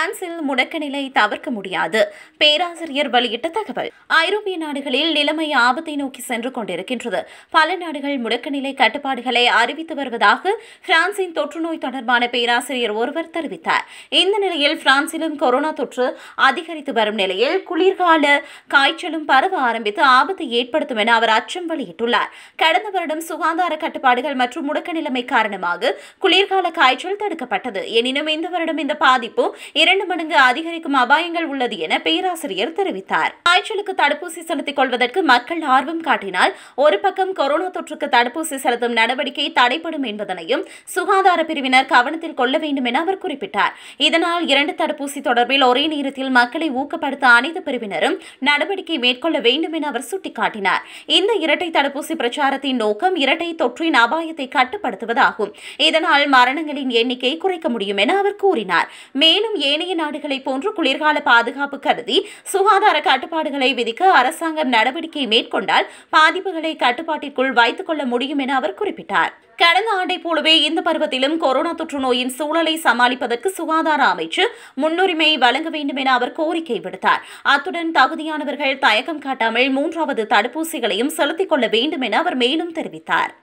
பிரான்சில் முடக்க நிலை தவிர்க்க முடியாது பேராசிரியர் வெளியிட்ட தகவல் ஐரோப்பிய நாடுகளில் நிலைமை ஆபத்தை நோக்கி சென்று கொண்டிருக்கின்றது பல நாடுகள் முடக்க நிலை கட்டுப்பாடுகளை அறிவித்து வருவதாக பிரான்சின் தொற்றுநோய் தொடர்பான பேராசிரியர் ஒருவர் தெரிவித்தார் இந்த நிலையில் பிரான்சிலும் கொரோனா தொற்று அதிகரித்து வரும் நிலையில் குளிர்கால காய்ச்சலும் பரவ ஆரம்பித்து ஆபத்தை ஏற்படுத்தும் என அவர் அச்சம் வெளியிட்டுள்ளார் கடந்த வருடம் சுகாதார கட்டுப்பாடுகள் மற்றும் முடக்க நிலைமை காரணமாக குளிர்கால காய்ச்சல் தடுக்கப்பட்டது எனினும் இந்த வருடம் இந்த பாதிப்பு இரண்டு மடங்கு அதிகரிக்கும் அபாயங்கள் உள்ளது என பேராசிரியர் தெரிவித்தார் காய்ச்சலுக்கு தடுப்பூசி செலுத்திக் கொள்வதற்கு மக்கள் ஆர்வம் காட்டினால் ஒரு பக்கம் கொரோனா தொற்றுக்கு தடுப்பூசி செலுத்தும் நடவடிக்கை தடைப்படும் என்பதனையும் சுகாதார பிரிவினர் கவனத்தில் கொள்ள வேண்டும் என அவர் குறிப்பிட்டார் இதனால் இரண்டு தடுப்பூசி தொடர்பில் ஒரே நேரத்தில் மக்களை ஊக்கப்படுத்த அனைத்து பிரிவினரும் நடவடிக்கை மேற்கொள்ள வேண்டும் என அவர் சுட்டிக்காட்டினார் இந்த இரட்டை தடுப்பூசி பிரச்சாரத்தின் நோக்கம் இரட்டை தொற்றின் அபாயத்தை கட்டுப்படுத்துவதாகும் இதனால் மரணங்களின் எண்ணிக்கை குறைக்க முடியும் என அவர் கூறினார் மேலும் ஏனைய நாடுகளைப் போன்று குளிர்கால பாதுகாப்பு கருதி சுகாதார கட்டுப்பாடுகளை விதிக்க அரசாங்கம் நடவடிக்கை மேற்கொண்டால் பாதிப்புகளை கட்டுப்பாட்டிற்குள் வைத்துக் கொள்ள முடியும் என அவர் குறிப்பிட்டார் கடந்த ஆண்டைப் போலவே இந்த பருவத்திலும் கொரோனா தொற்று நோயின் சூழலை சமாளிப்பதற்கு சுகாதார அமைச்சு முன்னுரிமை வழங்க வேண்டும் என அவர் கோரிக்கை விடுத்தார் அத்துடன் தகுதியானவர்கள் தயக்கம் காட்டாமல் மூன்றாவது தடுப்பூசிகளையும் செலுத்திக் கொள்ள வேண்டும் என அவர் மேலும் தெரிவித்தார்